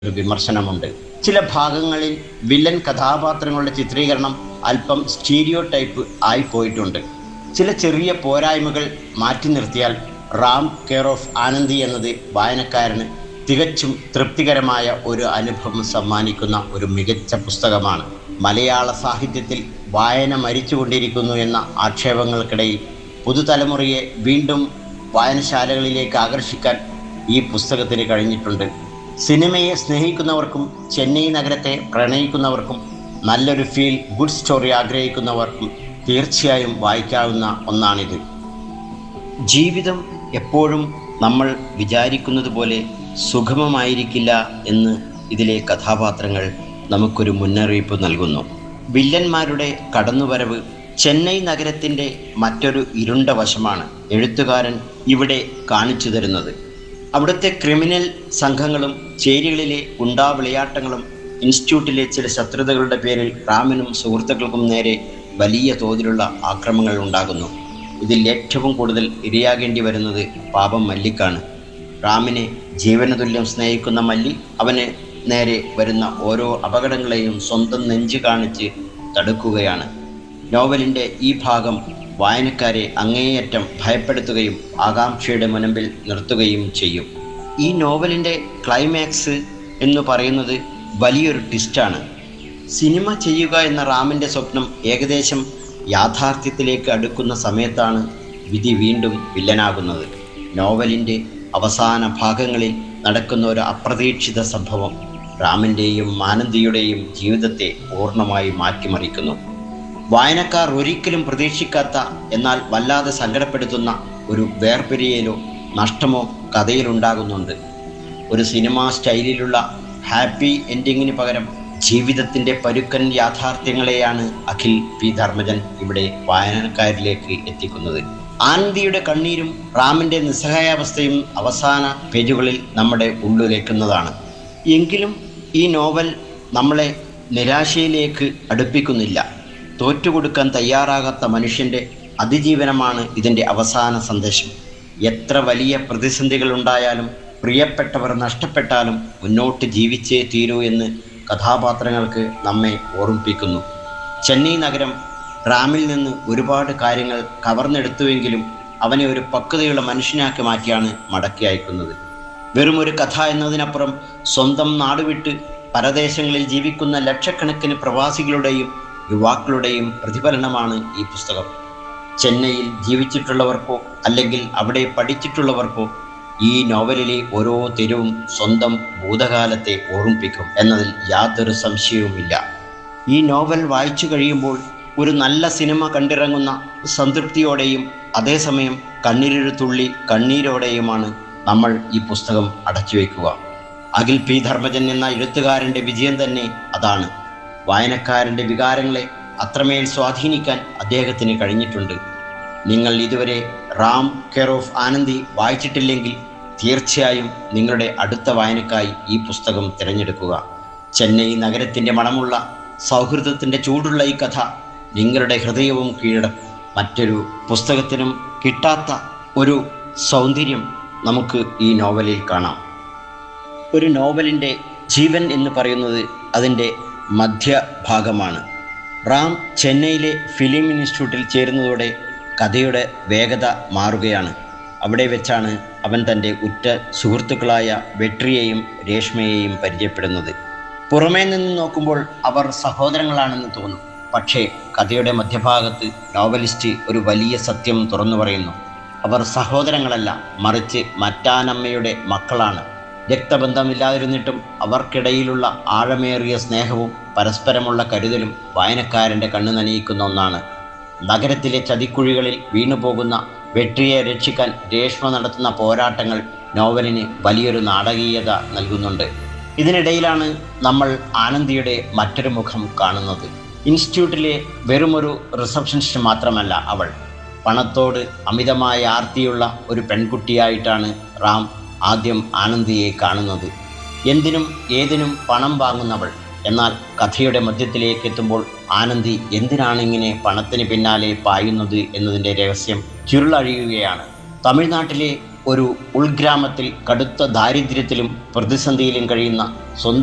ഒരു വിമർശനമുണ്ട് ചില ഭാഗങ്ങളിൽ വില്ലൻ കഥാപാത്രങ്ങളുടെ ചിത്രീകരണം അല്പം സ്റ്റീരിയോ ടൈപ്പ് ആയി പോയിട്ടുണ്ട് ചില ചെറിയ പോരായ്മകൾ മാറ്റി നിർത്തിയാൽ റാം കെയർ ഓഫ് ആനന്ദി എന്നത് വായനക്കാരന് തികച്ചും തൃപ്തികരമായ ഒരു അനുഭവം സമ്മാനിക്കുന്ന ഒരു മികച്ച പുസ്തകമാണ് മലയാള സാഹിത്യത്തിൽ വായന മരിച്ചുകൊണ്ടിരിക്കുന്നു എന്ന ആക്ഷേപങ്ങൾക്കിടയിൽ പുതുതലമുറയെ വീണ്ടും വായനശാലകളിലേക്ക് ആകർഷിക്കാൻ ഈ പുസ്തകത്തിന് കഴിഞ്ഞിട്ടുണ്ട് സിനിമയെ സ്നേഹിക്കുന്നവർക്കും ചെന്നൈ നഗരത്തെ പ്രണയിക്കുന്നവർക്കും നല്ലൊരു ഫീൽ ഗുഡ് സ്റ്റോറി ആഗ്രഹിക്കുന്നവർക്കും തീർച്ചയായും വായിക്കാവുന്ന ഒന്നാണിത് ജീവിതം എപ്പോഴും നമ്മൾ വിചാരിക്കുന്നത് പോലെ സുഗമമായിരിക്കില്ല എന്ന് ഇതിലെ കഥാപാത്രങ്ങൾ നമുക്കൊരു മുന്നറിയിപ്പ് നൽകുന്നു വില്ലന്മാരുടെ കടന്നുവരവ് ചെന്നൈ നഗരത്തിൻ്റെ മറ്റൊരു ഇരുണ്ട വശമാണ് എഴുത്തുകാരൻ ഇവിടെ കാണിച്ചു തരുന്നത് അവിടുത്തെ ക്രിമിനൽ സംഘങ്ങളും ചേരികളിലെ ഗുണ്ടാവിളയാട്ടങ്ങളും ഇൻസ്റ്റിറ്റ്യൂട്ടിലെ ചില ശത്രുതകളുടെ പേരിൽ റാമിനും സുഹൃത്തുക്കൾക്കും നേരെ വലിയ തോതിലുള്ള ആക്രമണങ്ങൾ ഉണ്ടാകുന്നു ഇതിൽ ഏറ്റവും കൂടുതൽ ഇരയാകേണ്ടി വരുന്നത് പാപം മല്ലിക്കാണ് റാമിനെ ജീവനതുല്യം സ്നേഹിക്കുന്ന മല്ലി അവന് നേരെ വരുന്ന ഓരോ അപകടങ്ങളെയും സ്വന്തം നെഞ്ചു കാണിച്ച് തടുക്കുകയാണ് നോവലിൻ്റെ ഈ ഭാഗം വായനക്കാരെ അങ്ങേയറ്റം ഭയപ്പെടുത്തുകയും ആകാംക്ഷയുടെ മുനമ്പിൽ നിർത്തുകയും ചെയ്യും ഈ നോവലിൻ്റെ ക്ലൈമാക്സ് എന്ന് പറയുന്നത് വലിയൊരു ട്വിസ്റ്റാണ് സിനിമ ചെയ്യുക എന്ന റാമിൻ്റെ സ്വപ്നം ഏകദേശം യാഥാർത്ഥ്യത്തിലേക്ക് അടുക്കുന്ന സമയത്താണ് വിധി വീണ്ടും വില്ലനാകുന്നത് നോവലിൻ്റെ അവസാന ഭാഗങ്ങളിൽ നടക്കുന്ന ഒരു അപ്രതീക്ഷിത സംഭവം റാമിൻ്റെയും മാനന്ദിയുടെയും ജീവിതത്തെ പൂർണ്ണമായി മാറ്റിമറിക്കുന്നു വായനക്കാർ ഒരിക്കലും പ്രതീക്ഷിക്കാത്ത എന്നാൽ വല്ലാതെ സങ്കടപ്പെടുത്തുന്ന ഒരു വേർപിരിയലോ നഷ്ടമോ കഥയിലുണ്ടാകുന്നുണ്ട് ഒരു സിനിമാ സ്റ്റൈലിലുള്ള ഹാപ്പി എൻഡിങ്ങിന് പകരം ജീവിതത്തിൻ്റെ പരുക്കൻ യാഥാർത്ഥ്യങ്ങളെയാണ് അഖിൽ പി ധർമ്മജൻ ഇവിടെ വായനക്കാരിലേക്ക് എത്തിക്കുന്നത് ആനന്ദിയുടെ കണ്ണീരും റാമിൻ്റെ നിസ്സഹായാവസ്ഥയും അവസാന പേജുകളിൽ നമ്മുടെ ഉള്ളിലേക്കുന്നതാണ് എങ്കിലും ഈ നോവൽ നമ്മളെ നിരാശയിലേക്ക് അടുപ്പിക്കുന്നില്ല തോറ്റുകൊടുക്കാൻ തയ്യാറാകാത്ത മനുഷ്യൻ്റെ അതിജീവനമാണ് ഇതിൻ്റെ അവസാന സന്ദേശം എത്ര വലിയ പ്രതിസന്ധികൾ ഉണ്ടായാലും പ്രിയപ്പെട്ടവർ നഷ്ടപ്പെട്ടാലും മുന്നോട്ട് ജീവിച്ചേ തീരൂ എന്ന് കഥാപാത്രങ്ങൾക്ക് നമ്മെ ഓർമ്മിപ്പിക്കുന്നു ചെന്നൈ നഗരം റാമിൽ നിന്ന് ഒരുപാട് കാര്യങ്ങൾ കവർന്നെടുത്തുവെങ്കിലും അവനെ ഒരു പക്വതയുള്ള മനുഷ്യനാക്കി മാറ്റിയാണ് മടക്കി അയക്കുന്നത് വെറും ഒരു കഥ എന്നതിനപ്പുറം സ്വന്തം നാടുവിട്ട് പരദേശങ്ങളിൽ ജീവിക്കുന്ന ലക്ഷക്കണക്കിന് പ്രവാസികളുടെയും യുവാക്കളുടെയും പ്രതിഫലനമാണ് ഈ പുസ്തകം ചെന്നൈയിൽ ജീവിച്ചിട്ടുള്ളവർക്കോ അല്ലെങ്കിൽ അവിടെ പഠിച്ചിട്ടുള്ളവർക്കോ ഈ നോവലിലെ ഓരോ തെരുവും സ്വന്തം ഭൂതകാലത്തെ ഓർമ്മിപ്പിക്കും എന്നതിൽ യാതൊരു സംശയവുമില്ല ഈ നോവൽ വായിച്ചു കഴിയുമ്പോൾ ഒരു നല്ല സിനിമ കണ്ടിറങ്ങുന്ന സംതൃപ്തിയോടെയും അതേസമയം കണ്ണീരൊരു തുള്ളി കണ്ണീരോടെയുമാണ് നമ്മൾ ഈ പുസ്തകം അടച്ചു വയ്ക്കുക അഖിൽ പി ധർമ്മജൻ എന്ന എഴുത്തുകാരൻ്റെ വിജയം തന്നെ അതാണ് വായനക്കാരൻ്റെ വികാരങ്ങളെ അത്രമേൽ സ്വാധീനിക്കാൻ അദ്ദേഹത്തിന് കഴിഞ്ഞിട്ടുണ്ട് നിങ്ങൾ ഇതുവരെ റാം കെയർ ഓഫ് ആനന്ദി വായിച്ചിട്ടില്ലെങ്കിൽ തീർച്ചയായും നിങ്ങളുടെ അടുത്ത വായനക്കായി ഈ പുസ്തകം തിരഞ്ഞെടുക്കുക ചെന്നൈ നഗരത്തിൻ്റെ മണമുള്ള സൗഹൃദത്തിൻ്റെ ചൂടുള്ള ഈ കഥ നിങ്ങളുടെ ഹൃദയവും കീഴടക്കും മറ്റൊരു പുസ്തകത്തിനും കിട്ടാത്ത ഒരു സൗന്ദര്യം നമുക്ക് ഈ നോവലിൽ കാണാം ഒരു നോവലിൻ്റെ ജീവൻ എന്ന് പറയുന്നത് അതിൻ്റെ മധ്യഭാഗമാണ് റാം ചെന്നൈയിലെ ഫിലിം ഇൻസ്റ്റിറ്റ്യൂട്ടിൽ ചേരുന്നതോടെ കഥയുടെ വേഗത മാറുകയാണ് അവിടെ വെച്ചാണ് അവൻ തൻ്റെ ഉറ്റ സുഹൃത്തുക്കളായ വെട്രിയെയും രേഷ്മയെയും പരിചയപ്പെടുന്നത് പുറമേ നിന്ന് നോക്കുമ്പോൾ അവർ സഹോദരങ്ങളാണെന്ന് തോന്നും പക്ഷേ കഥയുടെ മധ്യഭാഗത്ത് നോവലിസ്റ്റ് ഒരു വലിയ സത്യം തുറന്നു പറയുന്നു അവർ സഹോദരങ്ങളല്ല മറിച്ച് മറ്റാനമ്മയുടെ മക്കളാണ് രക്തബന്ധമില്ലാതിരുന്നിട്ടും അവർക്കിടയിലുള്ള ആഴമേറിയ സ്നേഹവും പരസ്പരമുള്ള കരുതലും വായനക്കാരൻ്റെ കണ്ണു നനയിക്കുന്ന ഒന്നാണ് നഗരത്തിലെ ചതിക്കുഴികളിൽ വീണുപോകുന്ന വെട്രിയെ രക്ഷിക്കാൻ രേഷ്മ നടത്തുന്ന പോരാട്ടങ്ങൾ നോവലിന് വലിയൊരു നാടകീയത നൽകുന്നുണ്ട് ഇതിനിടയിലാണ് നമ്മൾ ആനന്ദിയുടെ മറ്റൊരു മുഖം കാണുന്നത് ഇൻസ്റ്റിറ്റ്യൂട്ടിലെ വെറുമൊരു റിസപ്ഷനിസ്റ്റ് മാത്രമല്ല അവൾ പണത്തോട് അമിതമായ ആർത്തിയുള്ള ഒരു പെൺകുട്ടിയായിട്ടാണ് റാം ആദ്യം ആനന്ദിയെ കാണുന്നത് എന്തിനും ഏതിനും പണം വാങ്ങുന്നവൾ എന്നാൽ കഥയുടെ മധ്യത്തിലേക്ക് എത്തുമ്പോൾ ആനന്ദി എന്തിനാണ് ഇങ്ങനെ പണത്തിന് പിന്നാലെ പായുന്നത് എന്നതിൻ്റെ രഹസ്യം ചുരുളഴിയുകയാണ് തമിഴ്നാട്ടിലെ ഒരു ഉൾഗ്രാമത്തിൽ കടുത്ത ദാരിദ്ര്യത്തിലും പ്രതിസന്ധിയിലും കഴിയുന്ന സ്വന്തം